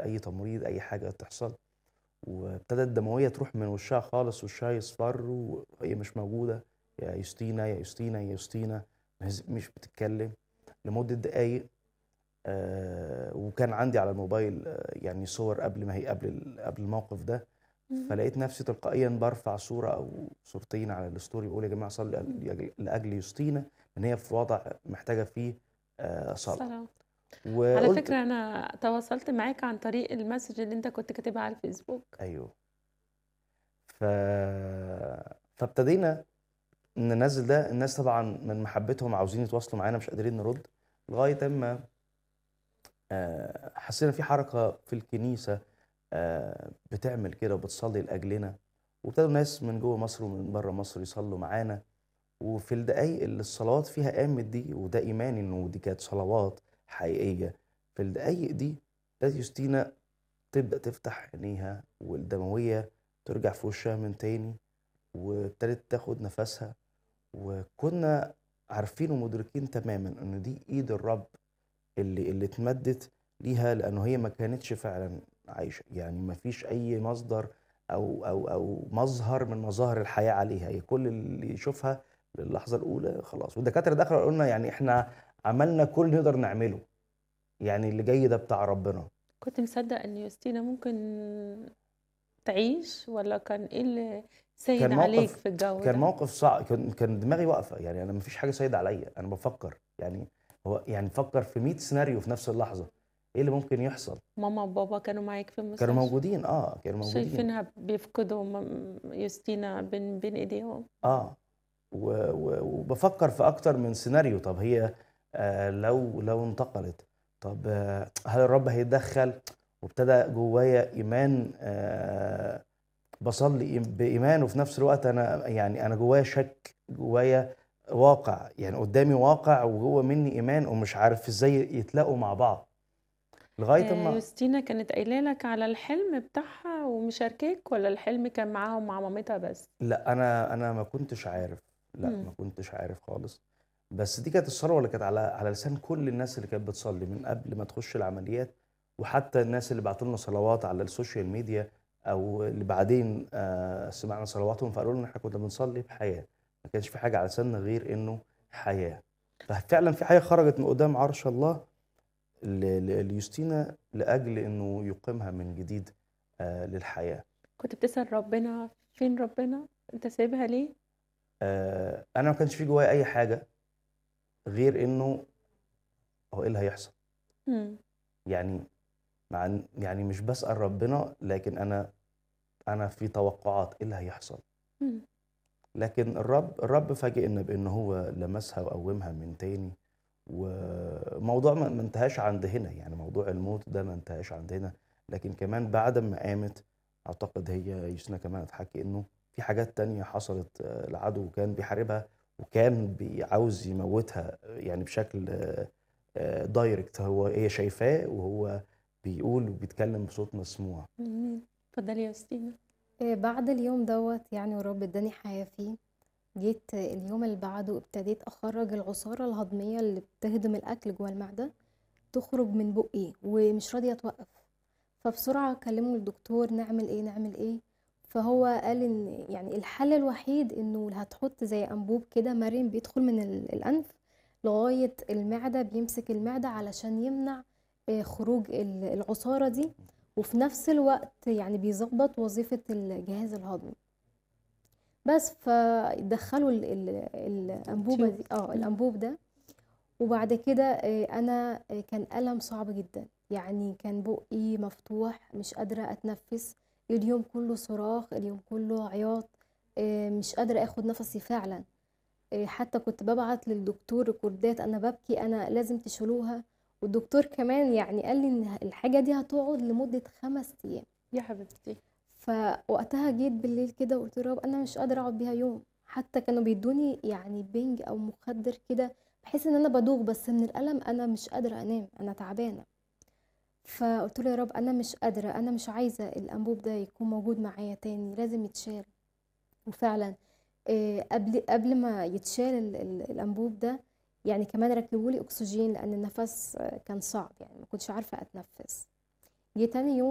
فيفر اي تمريض اي حاجه تحصل وابتدت الدمويه تروح من وشها خالص وشها يصفر وهي مش موجوده يا يوستينا يا يوستينا يا يوستينا مش مش بتتكلم لمده دقايق آه وكان عندي على الموبايل آه يعني صور قبل ما هي قبل ال- قبل الموقف ده مم. فلقيت نفسي تلقائيا برفع صوره او صورتين على الستوري بقول يا جماعه صلي لأجل- لاجل يوستينا ان هي في وضع محتاجه فيه آه صلاه صلاة على وقلت فكرة أنا تواصلت معاك عن طريق المسج اللي أنت كنت كاتبها على الفيسبوك ايوه ف فابتدينا ننزل ده الناس طبعا من محبتهم عاوزين يتواصلوا معانا مش قادرين نرد لغايه اما آه، حسينا في حركه في الكنيسه آه، بتعمل كده وبتصلي لاجلنا وابتدوا ناس من جوه مصر ومن بره مصر يصلوا معانا وفي الدقايق اللي الصلوات فيها قامت دي وده ايماني انه دي كانت صلوات حقيقيه في الدقايق دي ابتدت يوستينا تبدا تفتح عينيها والدمويه ترجع في وشها من تاني وابتدت تاخد نفسها وكنا عارفين ومدركين تماما ان دي ايد الرب اللي اللي اتمدت ليها لانه هي ما كانتش فعلا عايشه يعني ما فيش اي مصدر او او او مظهر من مظاهر الحياه عليها هي كل اللي يشوفها للحظه الاولى خلاص والدكاتره دخلوا قالوا لنا يعني احنا عملنا كل اللي نقدر نعمله يعني اللي جاي ده بتاع ربنا كنت مصدق إن يوستينا ممكن تعيش ولا كان إيه اللي سايد كان عليك موقف في الجو كان ده؟ موقف صعب كان كان دماغي واقفه يعني انا مفيش حاجه سايده عليا انا بفكر يعني هو يعني بفكر في 100 سيناريو في نفس اللحظه ايه اللي ممكن يحصل ماما وبابا كانوا معاك في كانوا المستشفى موجودين اه كانوا موجودين شايفينها بيفقدوا م- يوستينا بين بين إيديهم اه و و وبفكر في اكتر من سيناريو طب هي آه لو لو انتقلت طب آه هل الرب هيتدخل وابتدى جوايا ايمان آه بصلي بايمان وفي نفس الوقت انا يعني انا جوايا شك جوايا واقع يعني قدامي واقع وجوه مني ايمان ومش عارف ازاي يتلاقوا مع بعض لغايه آه، اما يوستينا كانت قايله لك على الحلم بتاعها ومشاركاك ولا الحلم كان معاهم مع مامتها بس لا انا انا ما كنتش عارف لا مم. ما كنتش عارف خالص بس دي كانت الثروه اللي كانت على على لسان كل الناس اللي كانت بتصلي من قبل ما تخش العمليات وحتى الناس اللي بعتوا لنا صلوات على السوشيال ميديا او اللي بعدين آه سمعنا صلواتهم فقالوا لنا احنا كنا بنصلي بحياه ما كانش في حاجه على لساننا غير انه حياه ففعلا في حاجه خرجت من قدام عرش الله ل- ل- ليوستينا لاجل انه يقيمها من جديد آه للحياه كنت بتسأل ربنا فين ربنا انت سايبها ليه آه، انا ما كانش في جوايا اي حاجه غير انه هو ايه اللي هيحصل مم. يعني مع إن- يعني مش بسأل ربنا لكن انا انا في توقعات ايه اللي هيحصل مم. لكن الرب الرب فاجئنا بان هو لمسها وقومها من تاني وموضوع ما ما انتهاش عند هنا يعني موضوع الموت ده ما انتهاش عند هنا لكن كمان بعد ما قامت اعتقد هي يوسنا كمان هتحكي انه في حاجات تانية حصلت آه، العدو كان بيحاربها وكان بيعاوز يموتها آه، يعني بشكل آه، آه، دايركت هو هي شايفاه وهو بيقول وبيتكلم بصوت مسموع مم. اتفضلي يا يوستينا إيه بعد اليوم دوت يعني ورب اداني حياة فيه جيت اليوم اللي بعده ابتديت اخرج العصارة الهضمية اللي بتهضم الاكل جوه المعدة تخرج من بقي ومش راضية توقف فبسرعة كلموا الدكتور نعمل ايه نعمل ايه فهو قال ان يعني الحل الوحيد انه هتحط زي انبوب كده مرن بيدخل من ال- الانف لغاية المعدة بيمسك المعدة علشان يمنع آه، خروج ال- العصارة دي وفي نفس الوقت يعني بيظبط وظيفة الجهاز الهضمي بس فدخلوا ال- ال- الأنبوبة تيوب دي اه مم. الأنبوب ده وبعد كده آه، أنا آه، كان ألم صعب جدا يعني كان بقي مفتوح مش قادرة أتنفس اليوم كله صراخ اليوم كله عياط آه، مش قادرة أخد نفسي فعلا آه، حتى كنت ببعت للدكتور ريكوردات أنا ببكي أنا لازم تشيلوها والدكتور كمان يعني قال لي إن الحاجة دي هتقعد لمدة خمس أيام يا حبيبتي فوقتها جيت بالليل كده وقلت له يا رب انا مش قادره اقعد بيها يوم حتى كانوا بيدوني يعني بنج او مخدر كده بحيث ان انا بدوخ بس من الالم انا مش قادره انام انا تعبانه فقلت له يا رب انا مش قادره انا مش عايزه الانبوب ده يكون موجود معايا تاني لازم يتشال وفعلا آه، قبل قبل ما يتشال ال- ال- الانبوب ده يعني كمان ركبوا لي اكسجين لان النفس آه، كان صعب يعني ما كنتش عارفه اتنفس جه تاني يوم